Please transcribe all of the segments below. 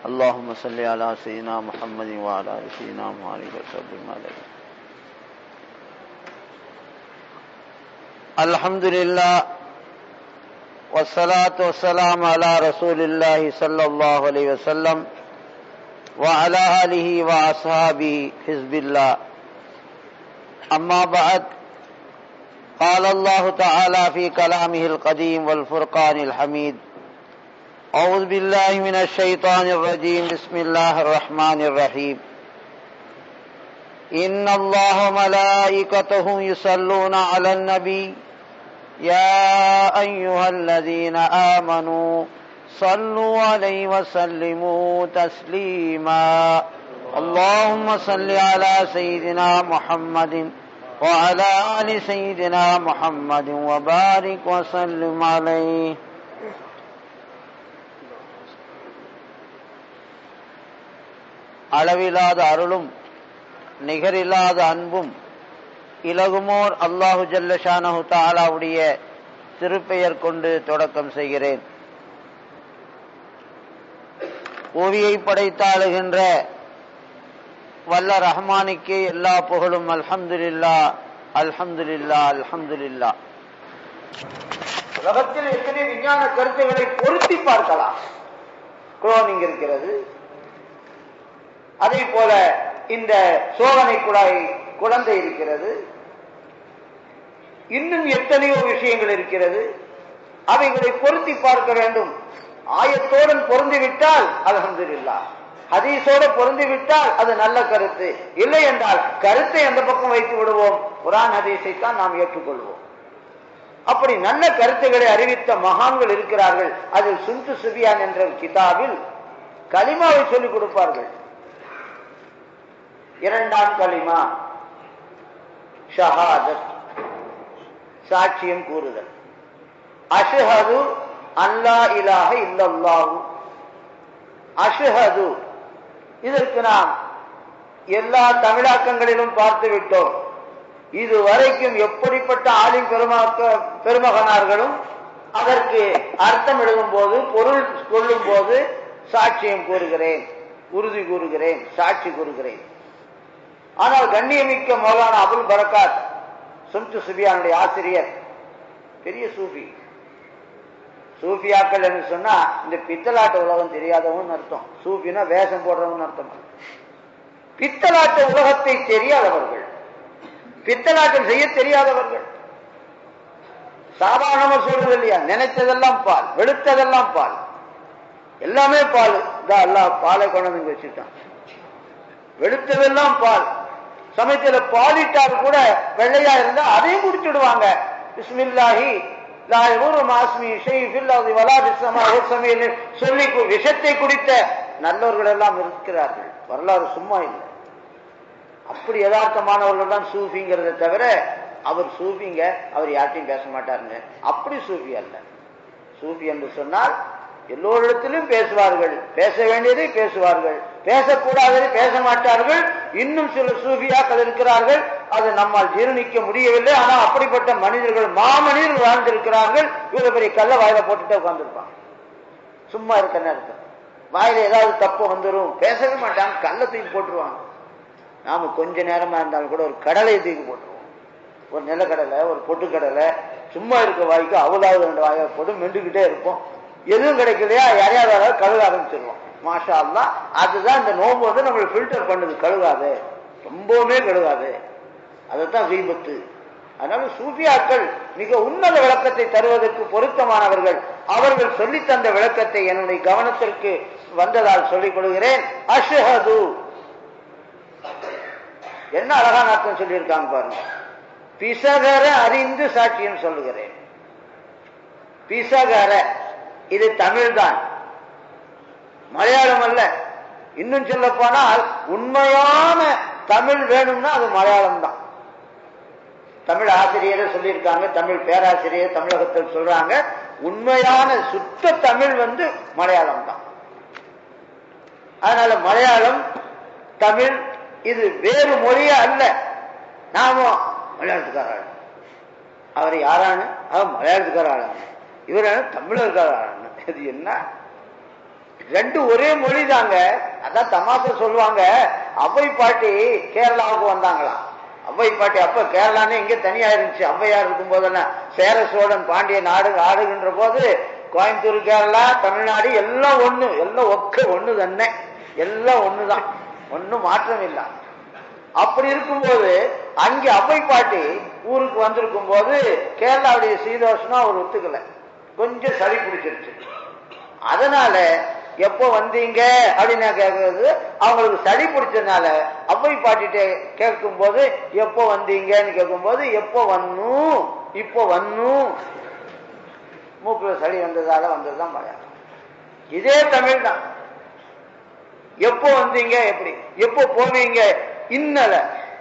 اللهم صل على سيدنا محمد وعلى آل سيدنا محمد وسلم عليه الحمد لله والصلاة والسلام على رسول الله صلى الله عليه وسلم وعلى آله وأصحابه حزب الله أما بعد قال الله تعالى في كلامه القديم والفرقان الحميد أعوذ بالله من الشيطان الرجيم بسم الله الرحمن الرحيم إن الله ملائكته يصلون على النبي يا أيها الذين آمنوا صلوا عليه وسلموا تسليما اللهم صل على سيدنا محمد وعلى آل سيدنا محمد وبارك وسلم عليه அளவில்லாத அருளும் நிகரில்லாத அன்பும் இலகுமோர் அல்லாஹு ஜல்லஷானஹு தாலாவுடைய திருப்பெயர் கொண்டு தொடக்கம் செய்கிறேன் ஓவியை படைத்தாளுகின்ற வல்ல ரஹ்மானுக்கே எல்லா புகழும் அல்ஹம்துலில்லா அல்ஹம்துலில்லா அல்ஹம்துலில்லா உலகத்தில் எத்தனை விஞ்ஞான கருத்துக்களை பொருத்தி பார்க்கலாம் குளோனிங் இருக்கிறது அதே போல இந்த சோதனை குழாய் குழந்தை இருக்கிறது இன்னும் எத்தனையோ விஷயங்கள் இருக்கிறது அவைகளை பொருத்தி பார்க்க வேண்டும் ஆயத்தோடன் பொருந்திவிட்டால் அலமதுல்லா ஹதீஸோட பொருந்திவிட்டால் அது நல்ல கருத்து இல்லை என்றால் கருத்தை அந்த பக்கம் வைத்து விடுவோம் குரான் ஹதீஸை தான் நாம் ஏற்றுக்கொள்வோம் அப்படி நல்ல கருத்துக்களை அறிவித்த மகான்கள் இருக்கிறார்கள் அதில் சுந்து சுபியான் என்ற கிதாபில் கலிமாவை சொல்லிக் கொடுப்பார்கள் இரண்டாம் களிமா ஷஹாதத் சாட்சியம் கூறுதல் அஷஹது அல்லா இலாக இல்லல்லாஹு அஷஹது இதற்கு நாம் எல்லா தமிழாக்கங்களிலும் பார்த்து விட்டோம் இதுவரைக்கும் எப்படிப்பட்ட ஆலிம் பெருமாக்க பெருமகனார்களும் அதற்கு அர்த்தம் எழுதும் போது பொருள் கொள்ளும் போது சாட்சியம் கூறுகிறேன் உறுதி கூறுகிறேன் சாட்சி கூறுகிறேன் ஆனால் கண்ணியமிக்க மௌலானா அபுல் பரக்காத் சும்து சுபியானுடைய ஆசிரியர் பெரிய சூஃபி சூஃபியாக்கள் என்று சொன்னா இந்த பித்தலாட்ட உலகம் தெரியாதவன் அர்த்தம் சூஃபினா வேஷம் போடுறவன் அர்த்தம் பித்தலாட்ட உலகத்தை தெரியாதவர்கள் பித்தலாட்டம் செய்ய தெரியாதவர்கள் சாதாரணமா சொல்றது இல்லையா நினைத்ததெல்லாம் பால் வெளுத்ததெல்லாம் பால் எல்லாமே பால் இதா எல்லாம் பாலை கொண்டு வந்து வச்சுட்டான் வெளுத்ததெல்லாம் பால் சமயத்துல பாலிட்டார் கூட வெள்ளையா இருந்தா அதையும் குடிச்சுடுவாங்க பிஸ்மில்லாஹி சொல்லி விஷத்தை குடித்த நல்லவர்கள் எல்லாம் இருக்கிறார்கள் வரலாறு சும்மா இல்லை அப்படி யதார்த்தமானவர்கள் தான் சூஃபிங்கிறத தவிர அவர் சூஃபிங்க அவர் யார்ட்டையும் பேச மாட்டாருங்க அப்படி சூஃபி அல்ல சூஃபி என்று சொன்னால் எல்லோரிடத்திலும் பேசுவார்கள் பேச வேண்டியதை பேசுவார்கள் பேசக்கூடாததை பேச மாட்டார்கள் இன்னும் சில சூஃபியாக்கள் இருக்கிறார்கள் அது நம்மால் ஜீரணிக்க முடியவில்லை ஆனால் அப்படிப்பட்ட மனிதர்கள் மாமனிதர்கள் வாழ்ந்திருக்கிறார்கள் இவ்வளவு பெரிய கல்ல வாயில போட்டுட்டு உட்காந்துருப்பாங்க சும்மா இருக்க நேரத்தில் வாயில ஏதாவது தப்பு வந்துடும் பேசவே மாட்டாங்க கல்ல தூக்கி போட்டுருவாங்க நாம கொஞ்ச நேரமா இருந்தாலும் கூட ஒரு கடலை தூக்கி போட்டுருவோம் ஒரு நிலக்கடலை ஒரு பொட்டுக்கடலை சும்மா இருக்க வாய்க்கு அவளாவது ரெண்டு வாயை போட்டு மெண்டுக்கிட்டே இருப்போம் எதுவும் கிடைக்கலையா யாரையாவது கழுக ஆரம்பிச்சிருவோம் மாஷா அல்லா அதுதான் இந்த நோம்பு வந்து நம்மளை ஃபில்டர் பண்ணுது கழுகாது ரொம்பவுமே கழுகாது அதைத்தான் விபத்து அதனால சூஃபியாக்கள் மிக உன்னத விளக்கத்தை தருவதற்கு பொருத்தமானவர்கள் அவர்கள் சொல்லி தந்த விளக்கத்தை என்னுடைய கவனத்திற்கு வந்ததால் சொல்லிக் கொள்கிறேன் அஷஹது என்ன அழகான அர்த்தம் சொல்லியிருக்காங்க பாருங்க பிசகர அறிந்து சாட்சியம் சொல்லுகிறேன் பிசகர இது தமிழ் தான் மலையாளம் அல்ல இன்னும் சொல்ல போனால் உண்மையான தமிழ் வேணும்னா அது மலையாளம் தான் தமிழ் ஆசிரியரை சொல்லியிருக்காங்க தமிழ் பேராசிரியர் தமிழகத்தில் சொல்றாங்க உண்மையான சுத்த தமிழ் வந்து மலையாளம் தான் அதனால மலையாளம் தமிழ் இது வேறு மொழியே அல்ல நாம மலையாளத்துக்கார அவர் யாரானு அவர் மலையாளத்துக்கார ஆளானு இவர் தமிழருக்கார ஆளானு இது என்ன ரெண்டு ஒரே மொழி தாங்க அதான் தமாசா சொல்லுவாங்க அவ்வை பாட்டி கேரளாவுக்கு வந்தாங்களாம் அவ்வை பாட்டி அப்ப கேரளான்னு இங்க தனியா இருந்துச்சு ஔவையார் இருக்கும் போதெல்லாம் சேர சோழன் பாண்டிய நாடு ஆடுகின்ற போது கோயம்புத்தூர் கேரளா தமிழ்நாடு எல்லாம் ஒண்ணு எல்லாம் ஒக்க ஒண்ணு தானே எல்லாம் ஒண்ணுதான் ஒன்னும் மாற்றம் இல்ல அப்படி இருக்கும்போது அங்கே அவ்வை பாட்டி ஊருக்கு வந்திருக்கும் போது கேரளாவுடைய சீதோஷனம் அவர் ஒத்துக்கல கொஞ்சம் சளி பிடிச்சிருச்சு அதனால எப்போ வந்தீங்க அப்படின்னு நான் கேட்கறது அவங்களுக்கு சளி பிடிச்சதுனால அவ்வை பாட்டிட்ட கேட்கும் போது எப்போ வந்தீங்கன்னு கேட்கும் போது எப்போ வந்தோம் இப்போ வந்தோம் மூக்குல சளி வந்ததால வந்ததுதான் மலையாளம் இதே தமிழ் தான் எப்போ வந்தீங்க எப்படி எப்போ போனீங்க இன்னல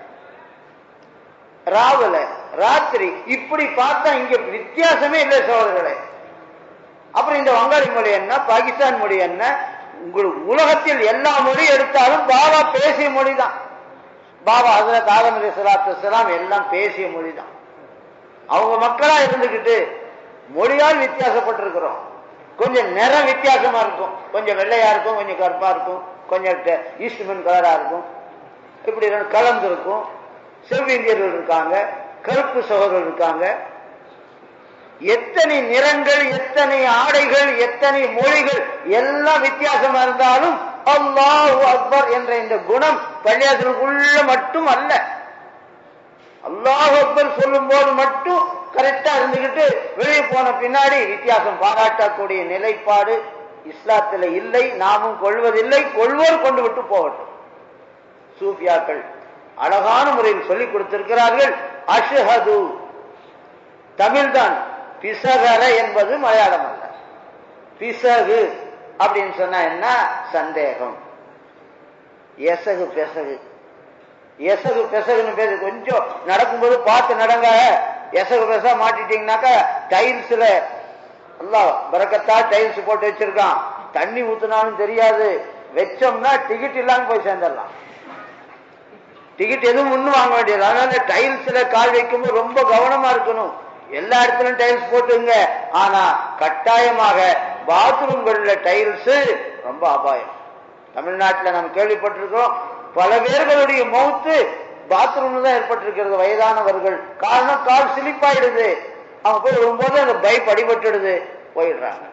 ராவல ராத்திரி இப்படி பார்த்தா இங்க வித்தியாசமே இல்லை சோதர்களே அப்புறம் இந்த வங்காளி மொழி என்ன பாகிஸ்தான் மொழி என்ன உங்களுக்கு உலகத்தில் எல்லா மொழி எடுத்தாலும் பாபா பேசிய மொழி தான் பாபா ஹசரத் ஆதம் அலி சலாத்து எல்லாம் பேசிய மொழி தான் அவங்க மக்களா இருந்துகிட்டு மொழியால் வித்தியாசப்பட்டிருக்கிறோம் கொஞ்சம் நிறம் வித்தியாசமா இருக்கும் கொஞ்சம் வெள்ளையா இருக்கும் கொஞ்சம் கருப்பா இருக்கும் கொஞ்சம் ஈஸ்ட்மென் கலரா இருக்கும் இப்படி கலந்து இருக்கும் செவ்விந்தியர்கள் இருக்காங்க கருப்பு சகோதரர் இருக்காங்க எத்தனை நிறங்கள் எத்தனை ஆடைகள் எத்தனை மொழிகள் எல்லாம் வித்தியாசமா இருந்தாலும் அல்லாஹு அக்பர் என்ற இந்த குணம் பள்ளியாசலுக்குள்ள மட்டும் அல்ல அல்லாஹு அக்பர் சொல்லும் போது மட்டும் கரெக்டா இருந்துகிட்டு வெளியே போன பின்னாடி வித்தியாசம் பாராட்டக்கூடிய நிலைப்பாடு இஸ்லாத்தில் இல்லை நாமும் கொள்வதில்லை கொள்வோர் கொண்டு விட்டு போகட்டும் சூஃபியாக்கள் அழகான முறையில் சொல்லிக் கொடுத்திருக்கிறார்கள் அஷஹது தமிழ்தான் பிசகர என்பது மலையாளம் அல்ல பிசகு அப்படின்னு சொன்னா என்ன சந்தேகம் எசகு பெசகு எசகு பெசகுன்னு பேரு கொஞ்சம் நடக்கும்போது பார்த்து நடங்க எசகு பெசா மாட்டிட்டீங்கன்னாக்கா டைல்ஸ்ல எல்லாம் பறக்கத்தா டைல்ஸ் போட்டு வச்சிருக்கான் தண்ணி ஊத்துனாலும் தெரியாது வச்சோம்னா டிக்கெட் இல்லாம போய் சேர்ந்துடலாம் டிக்கெட் எதுவும் முன்னு வாங்க வேண்டியது அதனால டைல்ஸ்ல கால் வைக்கும்போது ரொம்ப கவனமா இருக்கணும் எல்லா இடத்துலயும் டைல்ஸ் போட்டுங்க ஆனா கட்டாயமாக பாத்ரூம்கள்ல டைல்ஸ் ரொம்ப அபாயம் தமிழ்நாட்டில் நம்ம கேள்விப்பட்டிருக்கிறோம் பல பேர்களுடைய மௌத்து பாத்ரூம்ல தான் ஏற்பட்டிருக்கிறது வயதானவர்கள் காரணம் கால் சிலிப்பாயிடுது அவங்க போய் விழும்போது அந்த பைப் அடிபட்டுடுது போயிடுறாங்க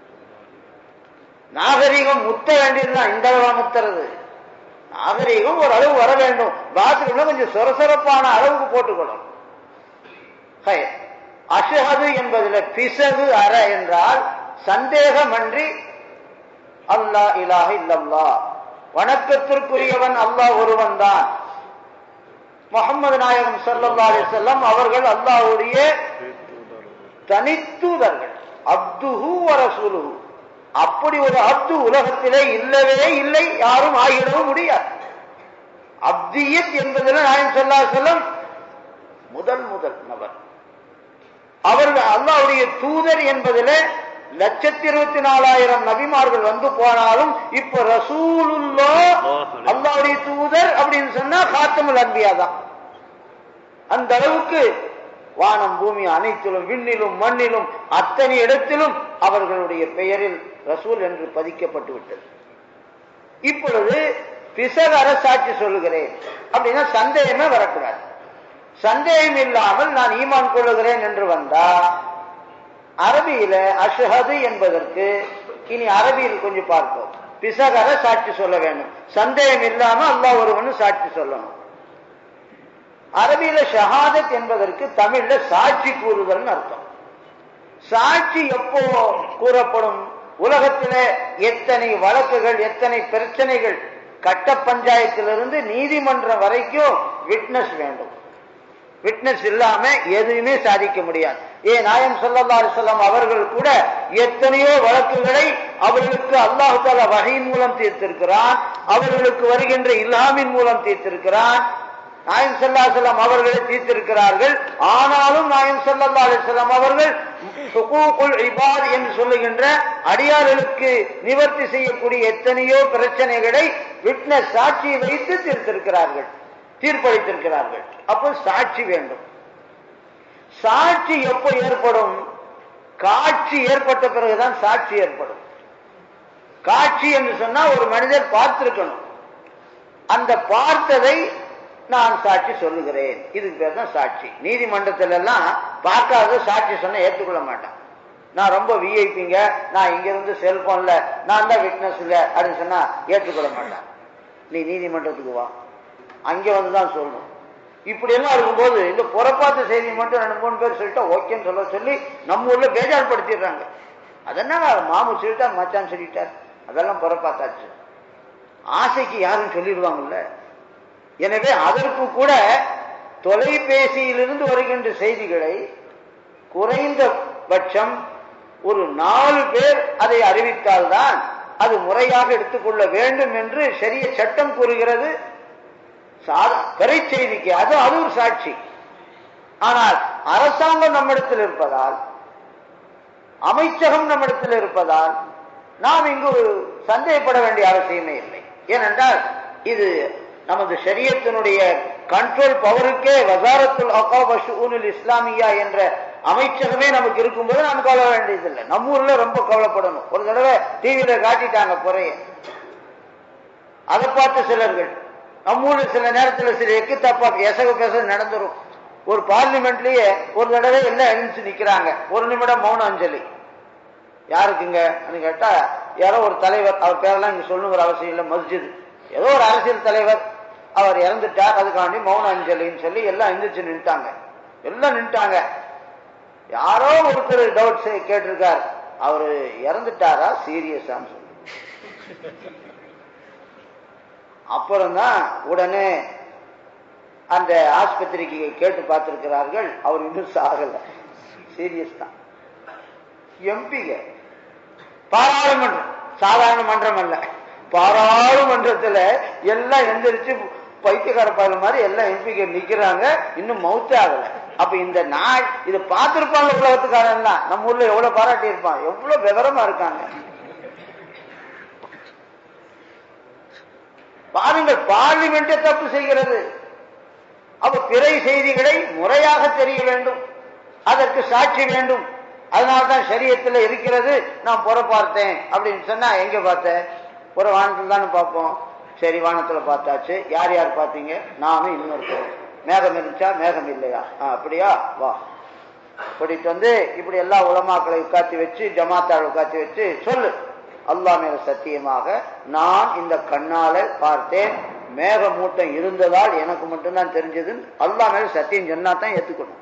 நாகரீகம் முத்த வேண்டியதுதான் இந்த அளவா முத்துறது நாகரீகம் ஒரு அளவு வர வேண்டும் பாத்ரூம்ல கொஞ்சம் சொரசொரப்பான அளவுக்கு போட்டுக்கணும் அஷஹது என்பதில் பிசகு அற என்றால் சந்தேகமன்றி அல்லா இலாக இல்லல்லா வணக்கத்திற்குரியவன் அல்லாஹ் ஒருவன் தான் முகமது நாயகம் சல்லா செல்லம் அவர்கள் அல்லாஹுடைய தனித்தூதர்கள் அப்துஹு வரசூலு அப்படி ஒரு அப்து உலகத்திலே இல்லவே இல்லை யாரும் ஆகிடவும் முடியாது அப்தியத் என்பதில் நாயகம் சொல்லா செல்லம் முதல் முதல் நபர் அவர்கள் அல்லாவுடைய தூதர் என்பதில் லட்சத்தி இருபத்தி நாலாயிரம் நபிமார்கள் வந்து போனாலும் இப்ப ரசூலுல்லா அல்லாவுடைய தூதர் அப்படின்னு சொன்னா காத்தமுல் அன்பியா தான் அந்த அளவுக்கு வானம் பூமி அனைத்திலும் விண்ணிலும் மண்ணிலும் அத்தனை இடத்திலும் அவர்களுடைய பெயரில் ரசூல் என்று பதிக்கப்பட்டு விட்டது இப்பொழுது பிசக அரசாட்சி சொல்லுகிறேன் அப்படின்னா சந்தேகமே வரக்கூடாது சந்தேகம் இல்லாமல் நான் ஈமான் கொள்ளுகிறேன் என்று வந்தா அரபியில அஷஹது என்பதற்கு இனி அரபியில் கொஞ்சம் பார்ப்போம் பிசகர சாட்சி சொல்ல வேண்டும் சந்தேகம் இல்லாம அல்லா ஒருவனு சாட்சி சொல்லணும் அரபியில ஷஹாதத் என்பதற்கு தமிழ்ல சாட்சி கூறுதல் அர்த்தம் சாட்சி எப்போ கூறப்படும் உலகத்தில எத்தனை வழக்குகள் எத்தனை பிரச்சனைகள் கட்ட பஞ்சாயத்திலிருந்து நீதிமன்றம் வரைக்கும் விட்னஸ் வேண்டும் விட்னஸ் இல்லாம எதுவுமே சாதிக்க முடியாது ஏ நாயம் சொல்லல்லா சொல்லம் அவர்கள் கூட எத்தனையோ வழக்குகளை அவர்களுக்கு அல்லாஹு தாலா வகையின் மூலம் தீர்த்திருக்கிறான் அவர்களுக்கு வருகின்ற இல்லாமின் மூலம் தீர்த்திருக்கிறான் நாயம் சல்லா செல்லம் அவர்களை தீர்த்திருக்கிறார்கள் ஆனாலும் நாயம் சல்லா அலிஸ்லாம் அவர்கள் இபாத் என்று சொல்லுகின்ற அடியார்களுக்கு நிவர்த்தி செய்யக்கூடிய எத்தனையோ பிரச்சனைகளை விட்னஸ் சாட்சியை வைத்து தீர்த்திருக்கிறார்கள் தீர்ப்பளித்திருக்கிறார்கள் அப்போ சாட்சி வேண்டும் சாட்சி எப்போ ஏற்படும் காட்சி ஏற்பட்ட பிறகுதான் சாட்சி ஏற்படும் காட்சி என்று சொன்னா ஒரு மனிதர் பார்த்திருக்கணும் அந்த பார்த்ததை நான் சாட்சி சொல்லுகிறேன் இதுக்கு பேர் தான் சாட்சி நீதிமன்றத்துல எல்லாம் பார்க்காத சாட்சி சொன்னா ஏற்றுக்கொள்ள மாட்டான் நான் ரொம்ப விஐபிங்க நான் இங்க இருந்து செல்போன்ல நான் தான் விட்னஸ் இல்ல அப்படின்னு சொன்னா ஏற்றுக்கொள்ள மாட்டான் நீ நீதிமன்றத்துக்கு வா அங்க வந்து தான் சொல்லணும் இப்படி எல்லாம் இருக்கும்போது இந்த புறப்பாத்து செய்தி மட்டும் ரெண்டு மூணு பேர் சொல்லிட்டா ஓகேன்னு சொல்ல சொல்லி நம்ம ஊர்ல பேஜார் படுத்திடுறாங்க அதென்ன மாமு சொல்லிட்டார் மச்சான் சொல்லிட்டார் அதெல்லாம் புறப்பாத்தாச்சு ஆசைக்கு யாரும் சொல்லிடுவாங்கல்ல எனவே அதற்கு கூட தொலைபேசியிலிருந்து வருகின்ற செய்திகளை குறைந்தபட்சம் ஒரு நாலு பேர் அதை அறிவித்தால்தான் அது முறையாக எடுத்துக்கொள்ள வேண்டும் என்று சரிய சட்டம் கூறுகிறது பிறை செய்திக்கு அது அது ஒரு சாட்சி ஆனால் அரசாங்கம் நம்மிடத்தில் இருப்பதால் அமைச்சகம் நம்மிடத்தில் இருப்பதால் நாம் இங்கு ஒரு சந்தேகப்பட வேண்டிய அவசியமே இல்லை ஏனென்றால் இது நமது ஷரியத்தினுடைய கண்ட்ரோல் பவருக்கே வசாரத்துல் அகாபஷூனுல் இஸ்லாமியா என்ற அமைச்சகமே நமக்கு இருக்கும்போது நாம் கவலை வேண்டியதில்லை நம்ம ஊர்ல ரொம்ப கவலைப்படணும் ஒரு தடவை டிவியில காட்டிட்டாங்க குறைய அதை பார்த்து சிலர்கள் நம்ம ஊர்ல சில நேரத்தில் சில எக்கு தப்பா எசக பேச நடந்துரும் ஒரு பார்லிமெண்ட்லயே ஒரு தடவை எல்லாம் எழுந்து நிக்கிறாங்க ஒரு நிமிடம் மௌன அஞ்சலி யாருக்குங்க கேட்டா யாரோ ஒரு தலைவர் அவர் பேரெல்லாம் இங்க சொல்லணுங்கிற அவசியம் இல்லை மஸ்ஜித் ஏதோ ஒரு அரசியல் தலைவர் அவர் இறந்துட்டார் அதுக்காண்டி மௌன அஞ்சலின்னு சொல்லி எல்லாம் எந்திரிச்சு நின்ட்டாங்க எல்லாம் நின்ட்டாங்க யாரோ ஒருத்தர் டவுட் கேட்டிருக்கார் அவரு இறந்துட்டாரா சீரியஸான்னு சொல்லி அப்புறம்தான் உடனே அந்த ஆஸ்பத்திரிக்கு கேட்டு பார்த்திருக்கிறார்கள் அவர் இன்னும் சாகல சீரியஸ் தான் எம்பிங்க பாராளுமன்றம் சாதாரண மன்றம் அல்ல பாராளுமன்றத்துல எல்லாம் எந்திரிச்சு பைத்தியக்கார பயல மாதிரி எல்லாம் எம்பிங்க நிக்கிறாங்க இன்னும் மவுத்தே ஆகல அப்ப இந்த நாள் இதை பார்த்திருப்பாங்க உலகத்துக்காரன் தான் நம்ம ஊர்ல எவ்வளவு பாராட்டி இருப்பான் எவ்வளவு விவரமா இருக்காங்க பாருங்கள் பார்லிமெண்டே தப்பு செய்கிறது அப்ப பிறை செய்திகளை முறையாக தெரிய வேண்டும் அதற்கு சாட்சி வேண்டும் அதனால்தான் சரியத்தில் இருக்கிறது நான் புற பார்த்தேன் அப்படின்னு சொன்னா எங்க பார்த்தேன் புற வானத்தில் தானே பார்ப்போம் சரி வானத்துல பார்த்தாச்சு யார் யார் பார்த்தீங்க நானும் இன்னொருத்தர் மேகம் இருந்துச்சா மேகம் இல்லையா அப்படியா வா கூட்டிட்டு வந்து இப்படி எல்லா உலமாக்களை உட்காத்தி வச்சு ஜமாத்தாள் உட்காத்தி வச்சு சொல்லு அல்லா மேல சத்தியமாக நான் இந்த கண்ணால பார்த்தேன் மேக மூட்டம் இருந்ததால் எனக்கு மட்டும்தான் தெரிஞ்சது அல்லா மேல சத்தியம் சொன்னா தான் ஏத்துக்கணும்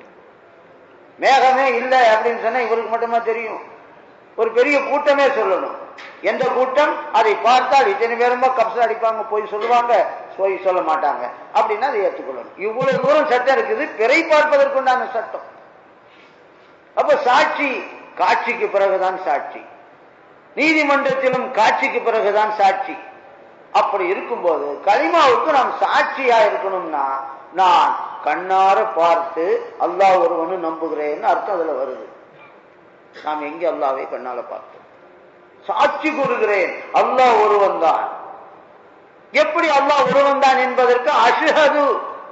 மேகமே இல்லை அப்படின்னு சொன்னா இவருக்கு மட்டுமா தெரியும் ஒரு பெரிய கூட்டமே சொல்லணும் எந்த கூட்டம் அதை பார்த்தால் இத்தனை பேருமா கப்சா அடிப்பாங்க போய் சொல்லுவாங்க போய் சொல்ல மாட்டாங்க அப்படின்னா அதை ஏற்றுக்கொள்ளணும் இவ்வளவு தூரம் சட்டம் இருக்குது பிறை பார்ப்பதற்குண்டான சட்டம் அப்ப சாட்சி காட்சிக்கு பிறகுதான் சாட்சி நீதிமன்றத்திலும் காட்சிக்கு பிறகுதான் சாட்சி அப்படி இருக்கும்போது களிமாவுக்கு நாம் சாட்சியா இருக்கணும்னா நான் கண்ணார பார்த்து அல்லாஹ் ஒருவனு நம்புகிறேன்னு அர்த்தம் அதுல வருது நாம் எங்க அல்லாவை கண்ணால பார்த்தோம் சாட்சி கூறுகிறேன் அல்லாஹ் ஒருவன் தான் எப்படி அல்லாஹ் ஒருவன் தான் என்பதற்கு அசுகது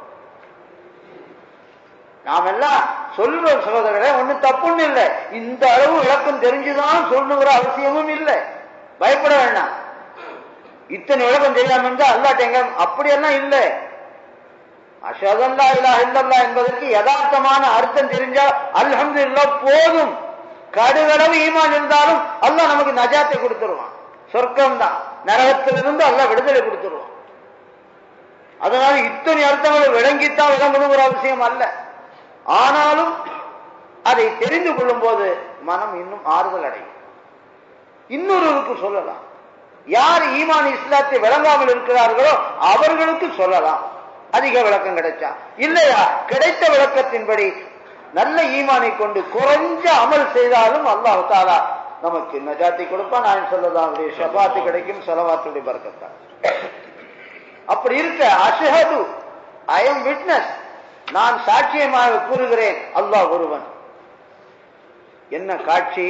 நாம் எல்லாம் சொல்றோம் சகோதரர்களே ஒண்ணு தப்புன்னு இல்லை இந்த அளவு விளக்கம் தெரிஞ்சுதான் சொல்லணுங்கிற அவசியமும் இல்லை பயப்பட வேண்டாம் இத்தனை விளக்கம் தெரியாம இருந்தா அல்லாட்ட எங்க அப்படியெல்லாம் இல்லை அஷதல்லா இல்லா இல்லல்லா என்பதற்கு யதார்த்தமான அர்த்தம் தெரிஞ்சா அல்ஹம்து இல்லா போதும் கடுகளவு ஈமான் இருந்தாலும் அல்லாஹ் நமக்கு நஜாத்தை கொடுத்துருவான் சொர்க்கம் தான் நரகத்திலிருந்து அல்லாஹ் விடுதலை கொடுத்துருவான் அதனால இத்தனை அர்த்தங்களை விளங்கித்தான் விளங்கணுங்கிற அவசியம் அல்ல ஆனாலும் அதை தெரிந்து கொள்ளும் போது மனம் இன்னும் ஆறுதல் அடையும் இன்னொருவருக்கு சொல்லலாம் யார் ஈமான் இஸ்லாத்தை விளங்காமல் இருக்கிறார்களோ அவர்களுக்கு சொல்லலாம் அதிக விளக்கம் கிடைச்சா இல்லையா கிடைத்த விளக்கத்தின்படி நல்ல ஈமானை கொண்டு குறைஞ்ச அமல் செய்தாலும் அல்லாஹ் தாலா நமக்கு நஜாத்தி கொடுப்பான் நான் சொல்லதான் அவருடைய ஷபாத்து கிடைக்கும் செலவாத்துடைய பறக்கத்தான் அப்படி இருக்க அஷஹது ஐ எம் விட்னஸ் நான் சாட்சியமாக கூறுகிறேன் அல்லாஹ் ஒருவன் என்ன காட்சி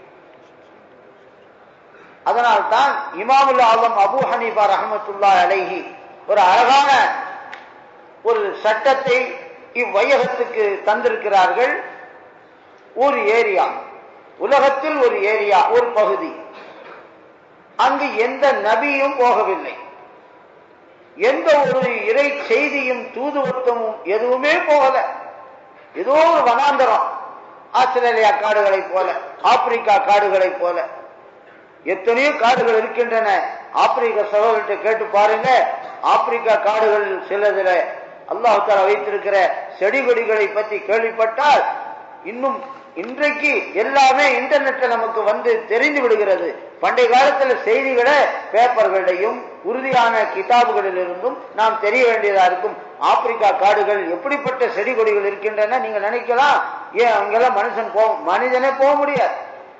அதனால்தான் இமாமுல் ஆலம் அபு ஹனீபா ரஹமத்துல்லா அலைஹி ஒரு அழகான ஒரு சட்டத்தை இவ்வையகத்துக்கு தந்திருக்கிறார்கள் ஒரு ஏரியா உலகத்தில் ஒரு ஏரியா ஒரு பகுதி அங்கு எந்த நபியும் போகவில்லை எந்த ஒரு இறை செய்தியும் தூதுவத்தமும் எதுவுமே போகல ஏதோ ஒரு வனாந்தரம் ஆஸ்திரேலியா காடுகளை போல ஆப்பிரிக்கா காடுகளை போல எத்தனையோ காடுகள் இருக்கின்றன ஆப்பிரிக்க சகோதரர்கிட்ட கேட்டு பாருங்க ஆப்பிரிக்கா காடுகள் சிலதுல அல்லாஹால வைத்திருக்கிற செடி கொடிகளை பற்றி கேள்விப்பட்டால் இன்னும் இன்றைக்கு எல்லாமே இன்டர்நெட்ல நமக்கு வந்து தெரிந்து விடுகிறது பண்டைய காலத்துல செய்திகளை பேப்பர்களிலையும் உறுதியான கிதாபுகளில் இருந்தும் நாம் தெரிய வேண்டியதா இருக்கும் ஆப்பிரிக்கா காடுகள் எப்படிப்பட்ட செடி கொடிகள் இருக்கின்றன நீங்க நினைக்கலாம் ஏன் அங்கெல்லாம் மனுஷன் போ மனிதனே போக முடியாது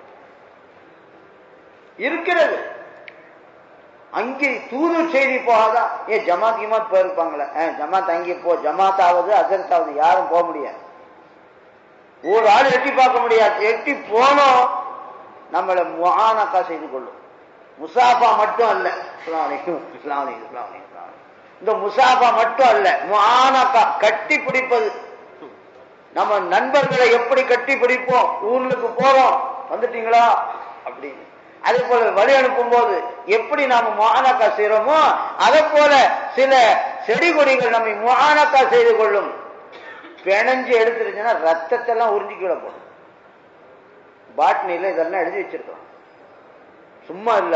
இருக்கிறது அங்கே தூது செய்தி போகாதான் ஏன் ஜமாத் கிமாத் போயிருப்பாங்களே ஜமாத் அங்கே போ ஜமாத்தாவது அசரத்தாவது யாரும் போக முடியாது ஒரு ஆள் எட்டி பார்க்க முடியாது எட்டி போனோம் நம்மளை முகானக்கா செய்து கொள்ளும் முசாஃபா மட்டும் அல்ல இந்த முசாஃபா மட்டும் அல்ல முகானக்கா கட்டி பிடிப்பது நம்ம நண்பர்களை எப்படி கட்டி பிடிப்போம் ஊருக்கு போறோம் வந்துட்டீங்களா அப்படின்னு அதே போல வழி அனுப்பும் போது எப்படி நாம முகானக்கா செய்யறோமோ அதே போல சில செடி கொடிகள் நம்மை முகானக்கா செய்து கொள்ளும் பிணைஞ்சு எடுத்துருச்சுன்னா ரத்தத்தை எல்லாம் உறிஞ்சி கீழே போடும் பாட்னில இதெல்லாம் எழுதி வச்சிருக்கோம் சும்மா இல்ல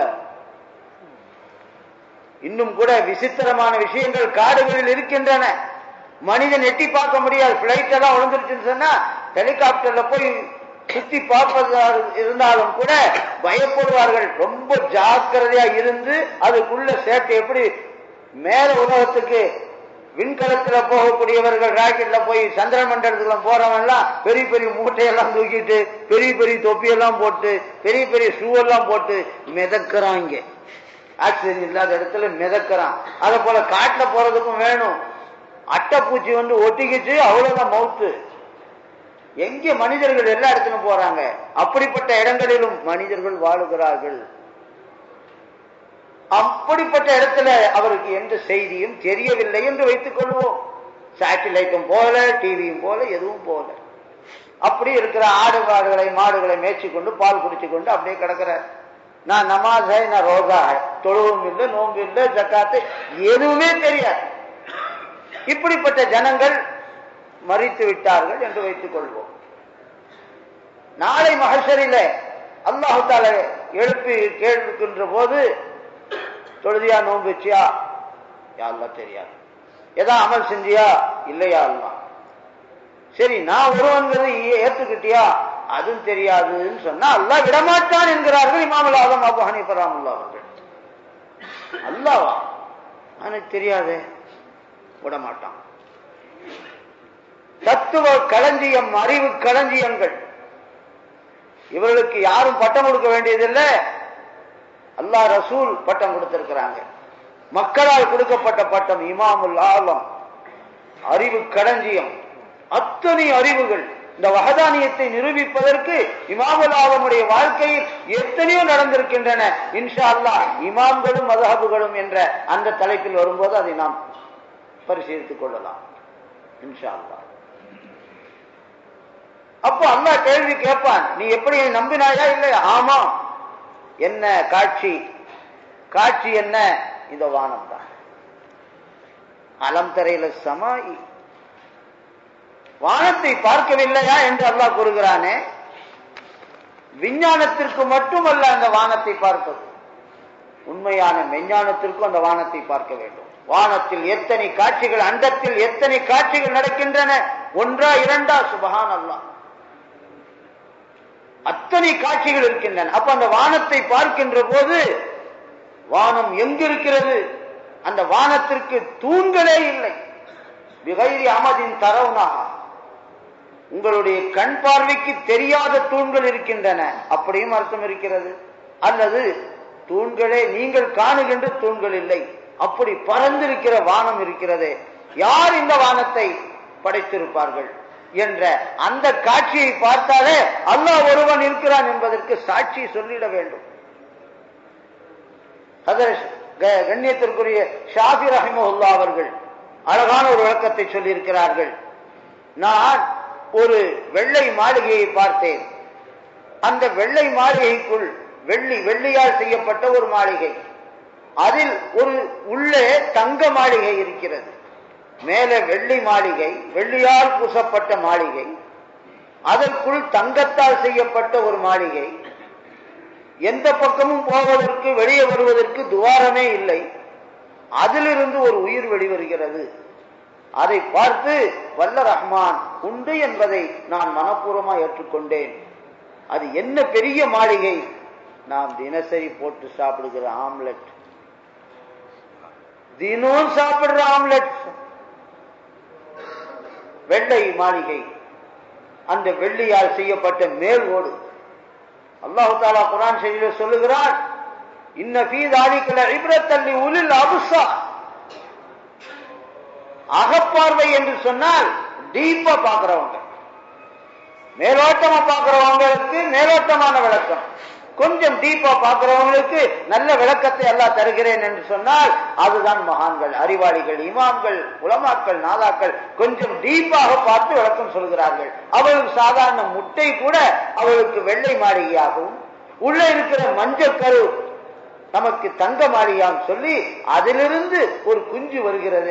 இன்னும் கூட விசித்திரமான விஷயங்கள் காடுகளில் இருக்கின்றன மனிதன் எட்டி பார்க்க முடியாது பிளைட் எல்லாம் விழுந்துருச்சுன்னு சொன்னா ஹெலிகாப்டர்ல போய் சுத்தி பார்ப்பதா இருந்தாலும் கூட பயப்படுவார்கள் ரொம்ப ஜாக்கிரதையா இருந்து அதுக்குள்ள சேட்டை எப்படி மேல உலகத்துக்கு விண்கலத்துல போகக்கூடியவர்கள் ராக்கெட்ல போய் சந்திர மண்டலத்துல போறவன் எல்லாம் பெரிய பெரிய மூட்டையெல்லாம் தூக்கிட்டு பெரிய பெரிய தொப்பியெல்லாம் போட்டு பெரிய பெரிய ஷூ எல்லாம் போட்டு மிதக்கிறான் இங்க ஆக்சிஜன் இல்லாத இடத்துல மிதக்கிறான் அதே போல காட்டுல போறதுக்கும் வேணும் அட்டைப்பூச்சி வந்து ஒட்டிக்கிச்சு அவ்வளவுதான் மவுத்து எங்கே மனிதர்கள் எல்லா இடத்திலும் போறாங்க அப்படிப்பட்ட இடங்களிலும் மனிதர்கள் வாழுகிறார்கள் அப்படிப்பட்ட இடத்துல அவருக்கு எந்த செய்தியும் தெரியவில்லை என்று வைத்துக் கொள்வோம் சேட்டிலைட்டும் போல டிவியும் போல எதுவும் போல அப்படி இருக்கிற ஆடு மாடுகளை மாடுகளை மேய்ச்சி கொண்டு பால் குடிச்சு கொண்டு அப்படியே கிடக்கிறார் நான் நமாஸ் நான் ரோஜா தொழுவும் இல்லை நோம்பு இல்லை ஜக்காத்து எதுவுமே தெரியாது இப்படிப்பட்ட ஜனங்கள் மறித்து விட்டார்கள் என்று வைத்துக் கொள்வோம் நாளை மகசரில அல்லாஹு தால எழுப்பி கேள்விக்கின்ற போது தொழுதியா நோன்பு வச்சியா யாரெல்லாம் தெரியாது ஏதா அமல் செஞ்சியா இல்லையா அல்லா சரி நான் ஒருவன்கிறது ஏத்துக்கிட்டியா அதுவும் தெரியாதுன்னு சொன்னா அல்லா விடமாட்டான் என்கிறார்கள் இமாமுல் ஆதம் அபு ஹனிபராமுல்லா அவர்கள் அல்லாவா எனக்கு தெரியாதே விடமாட்டான் தத்துவ களஞ்சியம் அறிவு களஞ்சியங்கள் இவர்களுக்கு யாரும் பட்டம் கொடுக்க வேண்டியதில்லை அல்லா ரசூல் பட்டம் கொடுத்திருக்கிறாங்க மக்களால் கொடுக்கப்பட்ட பட்டம் இமாமுல் ஆலம் அறிவு களஞ்சியம் அத்தனை அறிவுகள் இந்த வகதானியத்தை நிரூபிப்பதற்கு இமாமுல் ஆலமுடைய வாழ்க்கையில் எத்தனையோ நடந்திருக்கின்றன இன்ஷா அல்லா இமாம்களும் மதஹபுகளும் என்ற அந்த தலைப்பில் வரும்போது அதை நாம் பரிசீலித்துக் கொள்ளலாம் இன்ஷா அல்லா அப்போ அல்லா கேள்வி கேட்பான் நீ எப்படி நம்பினாயா இல்லையா ஆமா என்ன காட்சி காட்சி என்ன இந்த வானம் தான் அலம் தரையில சமாயி வானத்தை பார்க்கவில்லையா என்று அல்லாஹ் கூறுகிறானே விஞ்ஞானத்திற்கு மட்டுமல்ல அந்த வானத்தை பார்ப்பது உண்மையான மெஞ்ஞானத்திற்கும் அந்த வானத்தை பார்க்க வேண்டும் வானத்தில் எத்தனை காட்சிகள் அண்டத்தில் எத்தனை காட்சிகள் நடக்கின்றன ஒன்றா இரண்டா சுபகான் அல்லா அத்தனை காட்சிகள் இருக்கின்றன அப்ப அந்த வானத்தை பார்க்கின்ற போது வானம் எங்கிருக்கிறது அந்த வானத்திற்கு தூண்களே இல்லை விகைரி அமதின் தரவுனாக உங்களுடைய கண் பார்வைக்கு தெரியாத தூண்கள் இருக்கின்றன அப்படியும் அர்த்தம் இருக்கிறது அல்லது தூண்களே நீங்கள் காணுகின்ற தூண்கள் இல்லை அப்படி பறந்திருக்கிற வானம் இருக்கிறதே யார் இந்த வானத்தை படைத்திருப்பார்கள் என்ற அந்த காட்சியை பார்த்தாலே அல்லாஹ் ஒருவன் இருக்கிறான் என்பதற்கு சாட்சி சொல்லிட வேண்டும் கண்ணியத்திற்குரிய ஷாபி ரஹிமுல்லா அவர்கள் அழகான ஒரு விளக்கத்தை சொல்லியிருக்கிறார்கள் நான் ஒரு வெள்ளை மாளிகையை பார்த்தேன் அந்த வெள்ளை மாளிகைக்குள் வெள்ளி வெள்ளியால் செய்யப்பட்ட ஒரு மாளிகை அதில் ஒரு உள்ளே தங்க மாளிகை இருக்கிறது மேலே வெள்ளி மாளிகை வெள்ளியால் பூசப்பட்ட மாளிகை அதற்குள் தங்கத்தால் செய்யப்பட்ட ஒரு மாளிகை எந்த பக்கமும் போவதற்கு வெளியே வருவதற்கு துவாரமே இல்லை அதிலிருந்து ஒரு உயிர் வெளிவருகிறது அதை பார்த்து வல்ல ரஹ்மான் உண்டு என்பதை நான் மனப்பூர்வமாக ஏற்றுக்கொண்டேன் அது என்ன பெரிய மாளிகை நாம் தினசரி போட்டு சாப்பிடுகிற ஆம்லெட் தினம் சாப்பிடுற ஆம்லெட் வெள்ளை மாளிகை அந்த வெள்ளியால் செய்யப்பட்ட மேல் ஓடு அல்லாஹு தாலா குரான் செய்தியில சொல்லுகிறான் இன்ன பீதாலிக்கல இப்ரத்தல்லி உலில் அபுசா அகப்பார்வை என்று சொன்னால் டீப்பா பாக்குறவங்க மேலோட்டமா பாக்குறவங்களுக்கு மேலோட்டமான விளக்கம் கொஞ்சம் டீப்பா பாக்குறவங்களுக்கு நல்ல விளக்கத்தை எல்லாம் தருகிறேன் என்று சொன்னால் அதுதான் மகான்கள் அறிவாளிகள் இமாம்கள் உலமாக்கள் நாதாக்கள் கொஞ்சம் டீப்பாக பார்த்து விளக்கம் சொல்கிறார்கள் அவளுக்கு சாதாரண முட்டை கூட அவளுக்கு வெள்ளை மாளிகையாகவும் உள்ள இருக்கிற மஞ்சள் கரு நமக்கு தங்க மாளிகையாகவும் சொல்லி அதிலிருந்து ஒரு குஞ்சு வருகிறது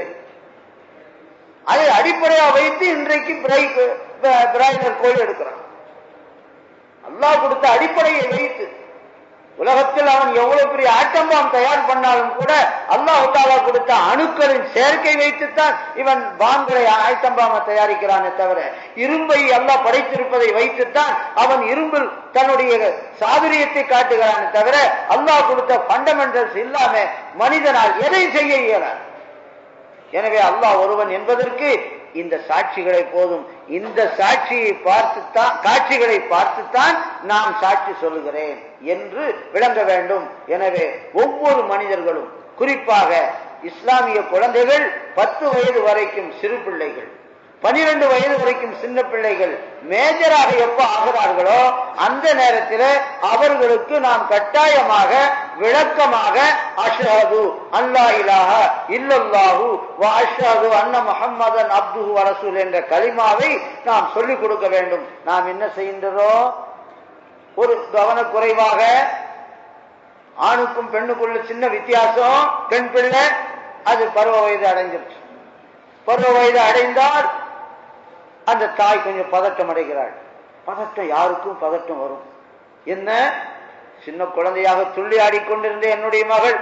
அதை அடிப்படையாக வைத்து இன்றைக்கு பிராய்லர் கோழி எடுக்கிறான் அல்லாஹ் கொடுத்த அடிப்படையை வைத்து உலகத்தில் அவன் எவ்வளவு பெரிய ஆட்டம்பாம் தயார் பண்ணாலும் கூட அல்லாஹு தாலா கொடுத்த அணுக்களின் சேர்க்கை வைத்துத்தான் இவன் பான்களை ஆயத்தம்பாம தயாரிக்கிறானே தவிர இரும்பை அல்லாஹ் படைத்திருப்பதை வைத்துத்தான் அவன் இரும்பில் தன்னுடைய சாதுரியத்தை காட்டுகிறானே தவிர அல்லாஹ் கொடுத்த பண்டமெண்டல்ஸ் இல்லாம மனிதனால் எதை செய்ய இயலாது எனவே அல்லாஹ் ஒருவன் என்பதற்கு இந்த சாட்சிகளை போதும் இந்த சாட்சியை பார்த்துத்தான் காட்சிகளை பார்த்துத்தான் நான் சாட்சி சொல்லுகிறேன் என்று விளங்க வேண்டும் எனவே ஒவ்வொரு மனிதர்களும் குறிப்பாக இஸ்லாமிய குழந்தைகள் பத்து வயது வரைக்கும் சிறு பிள்ளைகள் பனிரெண்டு வயது வரைக்கும் சின்ன பிள்ளைகள் மேஜராக எப்ப ஆகிறார்களோ அந்த நேரத்தில் அவர்களுக்கு நாம் கட்டாயமாக விளக்கமாக அஷ்ஹது அல்லா இலாஹ இல்லல்லாஹு வ அஷ்ஹது அன்ன முஹம்மதன் அப்துஹு வரசூல் என்ற கலிமாவை நாம் சொல்லிக் கொடுக்க வேண்டும் நாம் என்ன செய்கின்றோம் ஒரு கவனக்குறைவாக ஆணுக்கும் பெண்ணுக்குள்ள சின்ன வித்தியாசம் பெண் பிள்ளை அது பருவ வயது அடைஞ்சிருச்சு பருவ வயது அடைந்தால் அந்த தாய் கொஞ்சம் பதட்டம் அடைகிறாள் பதட்டம் யாருக்கும் பதட்டம் வரும் என்ன சின்ன குழந்தையாக துள்ளி ஆடிக்கொண்டிருந்த என்னுடைய மகள்